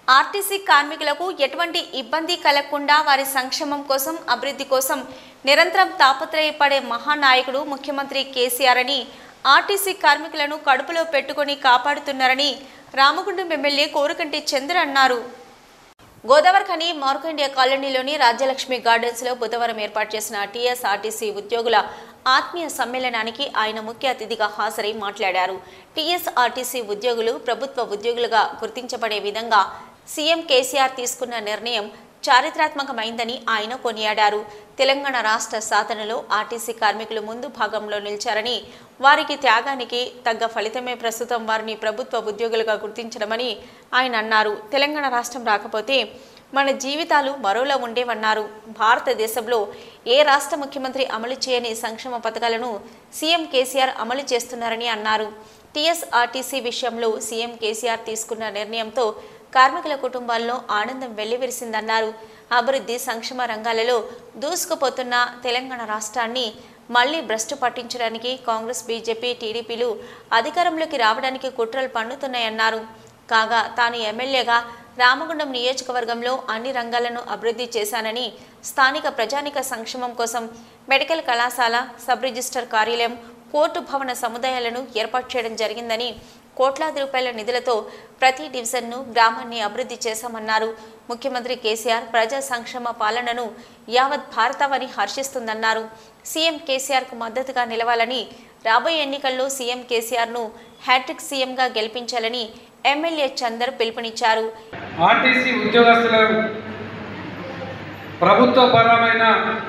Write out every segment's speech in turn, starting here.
RTC కార్మికులకు ఎటువంటి ఇబ్బంది కలగకుండా వారి సంక్షేమం కోసం అభివృద్ధి కోసం నిరంతరం తాపత్రయపడే మహానాయకుడు ముఖ్యమంత్రి కేసీఆర్ అని ఆర్టీసీ కార్మికులను కడుపులో పెట్టుకొని కాపాడుతున్నారని రామగుండం ఎమ్మెల్యే కోరుకంటి చంద్ర అన్నారు గోదావరిఖని మార్కండియా కాలనీలోని రాజ్యలక్ష్మి గార్డెన్స్ లో బుధవారం ఏర్పాటు చేసిన టీఎస్ఆర్టీసీ ఉద్యోగుల ఆత్మీయ సమ్మేళనానికి ఆయన ముఖ్య అతిథిగా హాజరై మాట్లాడారు టీఎస్ఆర్టీసీ ఉద్యోగులు ప్రభుత్వ ఉద్యోగులుగా గుర్తించబడే విధంగా సీఎం కేసీఆర్ తీసుకున్న నిర్ణయం చారిత్రాత్మకమైందని ఆయన కొనియాడారు తెలంగాణ రాష్ట్ర సాధనలో ఆర్టీసీ కార్మికులు ముందు భాగంలో నిలిచారని వారికి త్యాగానికి తగ్గ ఫలితమే ప్రస్తుతం వారిని ప్రభుత్వ ఉద్యోగులుగా గుర్తించడమని ఆయన అన్నారు తెలంగాణ రాష్ట్రం రాకపోతే మన జీవితాలు మరోలా ఉండేవన్నారు భారతదేశంలో ఏ రాష్ట్ర ముఖ్యమంత్రి అమలు చేయని సంక్షేమ పథకాలను సీఎం కేసీఆర్ అమలు చేస్తున్నారని అన్నారు టీఎస్ఆర్టీసీ విషయంలో సీఎం కేసీఆర్ తీసుకున్న నిర్ణయంతో కార్మికుల కుటుంబాల్లో ఆనందం వెల్లివిరిసిందన్నారు అభివృద్ధి సంక్షేమ రంగాలలో దూసుకుపోతున్న తెలంగాణ రాష్ట్రాన్ని మళ్లీ భ్రష్టు పట్టించడానికి కాంగ్రెస్ బీజేపీ టీడీపీలు అధికారంలోకి రావడానికి కుట్రలు పన్నుతున్నాయన్నారు కాగా తాను ఎమ్మెల్యేగా రామగుండం నియోజకవర్గంలో అన్ని రంగాలను అభివృద్ధి చేశానని స్థానిక ప్రజానిక సంక్షేమం కోసం మెడికల్ కళాశాల సబ్ రిజిస్టర్ కార్యాలయం కోర్టు భవన సముదాయాలను ఏర్పాటు చేయడం జరిగిందని కోట్లాది రూపాయల నిధులతో ప్రతి డివిజన్ను గ్రామాన్ని అభివృద్ధి చేశామన్నారు ముఖ్యమంత్రి కేసీఆర్ ప్రజా సంక్షేమ పాలనను యావత్ భారతావని హర్షిస్తుందన్నారు సీఎం కేసీఆర్కు మద్దతుగా నిలవాలని రాబోయే ఎన్నికల్లో సీఎం కేసీఆర్ను హ్యాట్రిక్ సీఎంగా గెలిపించాలని ఎమ్మెల్యే చందర్ పిలుపునిచ్చారు ఆర్టీసీ ఉద్యోగస్తులు ప్రభుత్వ పరమైన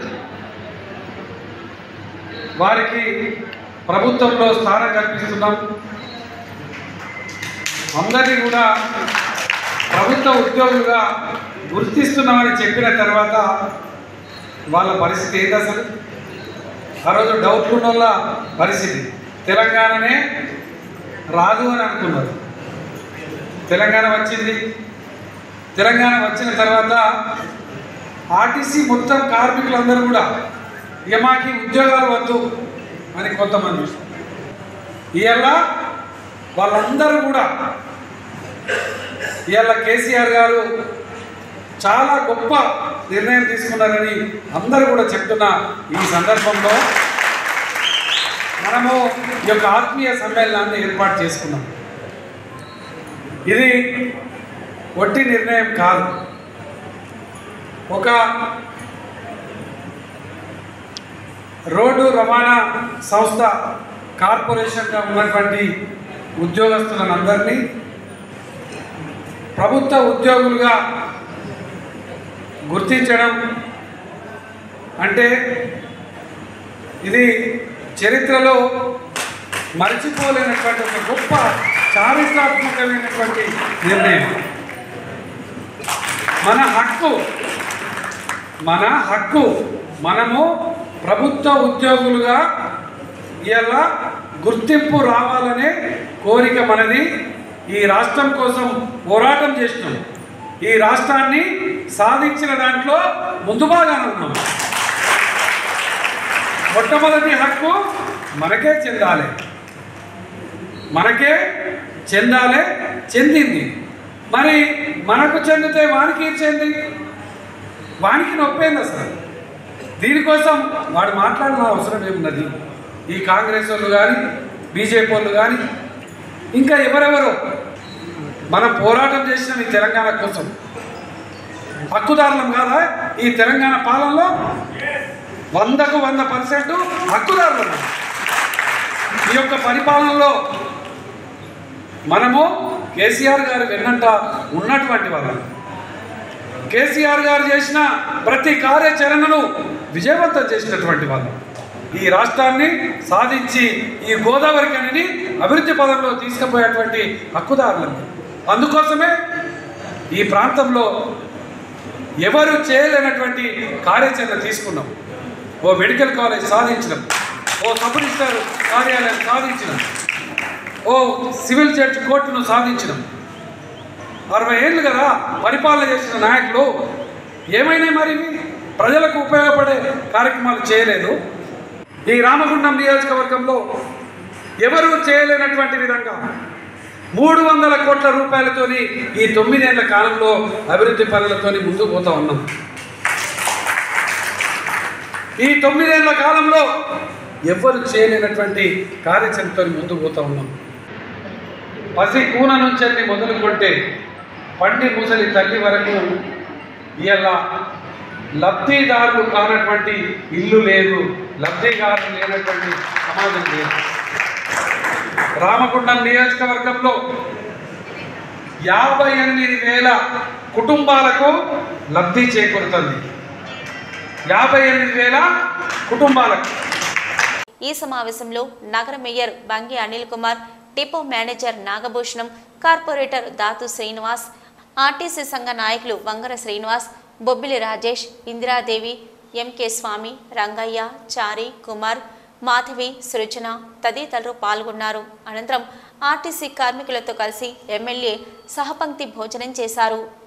వారికి ప్రభుత్వంలో స్థానం కల్పిస్తున్నాం అందరినీ కూడా ప్రభుత్వ ఉద్యోగులుగా గుర్తిస్తున్నామని చెప్పిన తర్వాత వాళ్ళ పరిస్థితి ఏంటి అసలు ఆ రోజు డౌట్ ఉన్న వాళ్ళ పరిస్థితి తెలంగాణనే రాదు అని అనుకున్నారు తెలంగాణ వచ్చింది తెలంగాణ వచ్చిన తర్వాత ఆర్టీసీ మొత్తం కార్మికులందరూ కూడా ఇక మాకి ఉద్యోగాలు వద్దు అని కొంతమంది ఇవాళ వాళ్ళందరూ కూడా ఇవాళ కేసీఆర్ గారు చాలా గొప్ప నిర్ణయం తీసుకున్నారని అందరూ కూడా చెప్తున్న ఈ సందర్భంలో మనము ఈ యొక్క ఆత్మీయ సమ్మేళనాన్ని ఏర్పాటు చేసుకున్నాం ఇది ఒట్టి నిర్ణయం కాదు ఒక రోడ్డు రవాణా సంస్థ కార్పొరేషన్గా ఉన్నటువంటి ఉద్యోగస్తులను అందరినీ ప్రభుత్వ ఉద్యోగులుగా గుర్తించడం అంటే ఇది చరిత్రలో మర్చిపోలేనటువంటి ఒక గొప్ప చారిత్రాత్మకమైనటువంటి నిర్ణయం మన హక్కు మన హక్కు మనము ప్రభుత్వ ఉద్యోగులుగా ఇలా గుర్తింపు రావాలనే కోరిక మనది ఈ రాష్ట్రం కోసం పోరాటం చేసినాం ఈ రాష్ట్రాన్ని సాధించిన దాంట్లో ముందు బాగానే ఉన్నాం మొట్టమొదటి హక్కు మనకే చెందాలి మనకే చెందాలే చెందింది మరి మనకు చెందితే వానికి ఏం చెంది వానికి నొప్పేంది అసలు దీనికోసం వాడు మాట్లాడిన అవసరం ఏమున్నది ఈ కాంగ్రెస్ వాళ్ళు కానీ బీజేపీ వాళ్ళు కానీ ఇంకా ఎవరెవరో మనం పోరాటం చేసిన ఈ తెలంగాణ కోసం హక్కుదారులం కాదా ఈ తెలంగాణ పాలనలో వందకు వంద పర్సెంట్ హక్కుదారులం ఈ యొక్క పరిపాలనలో మనము కేసీఆర్ గారు వెన్నంట ఉన్నటువంటి వాళ్ళం కేసీఆర్ గారు చేసిన ప్రతి కార్యాచరణను విజయవంతం చేసినటువంటి వాళ్ళం ఈ రాష్ట్రాన్ని సాధించి ఈ గోదావరి కనిని అభివృద్ధి పదంలో తీసుకుపోయేటువంటి హక్కుదారులం అందుకోసమే ఈ ప్రాంతంలో ఎవరు చేయలేనటువంటి కార్యాచరణ తీసుకున్నాం ఓ మెడికల్ కాలేజ్ సాధించడం ఓ సబ్ రిజిస్టర్ కార్యాలయం సాధించడం ఓ సివిల్ జడ్జ్ కోర్టును సాధించడం అరవై ఏళ్ళు కదా పరిపాలన చేసిన నాయకులు ఏమైనా మరి ఇవి? ప్రజలకు ఉపయోగపడే కార్యక్రమాలు చేయలేదు ఈ రామగుండం నియోజకవర్గంలో ఎవరు చేయలేనటువంటి విధంగా మూడు వందల కోట్ల రూపాయలతోని ఈ తొమ్మిదేళ్ల కాలంలో అభివృద్ధి పనులతోని ముందుకు పోతా ఉన్నాం ఈ తొమ్మిదేళ్ల కాలంలో ఎవ్వరు చేయలేనటువంటి కార్యాచరణతో ముందుకు పోతా ఉన్నాం పసి కూన నుంచి అన్ని మొదలుకొంటే పండి ముసలి తల్లి వరకు ఇలా లబ్ధిదారులు కానటువంటి ఇల్లు లేదు లబ్ధిదారులు లేనటువంటి సమాజం లేదు రామగుండం నియోజకవర్గంలో యాభై ఎనిమిది వేల కుటుంబాలకు లబ్ధి చేకూరుతుంది యాభై ఎనిమిది వేల కుటుంబాలకు ఈ సమావేశంలో నగర mayor Bangi Anil Kumar depot manager Nagabhushanam corporator Dathu Srinivas RTC సంఘ నాయకులు వంగర శ్రీనివాస్ బొబ్బిలి రాజేష్ ఇందిరాదేవి ఎంకే స్వామి రంగయ్య చారి కుమార్ మాధవి సృజన తదితరులు పాల్గొన్నారు అనంతరం ఆర్టీసీ కార్మికులతో కలిసి ఎమ్మెల్యే సహపంక్తి భోజనం చేశారు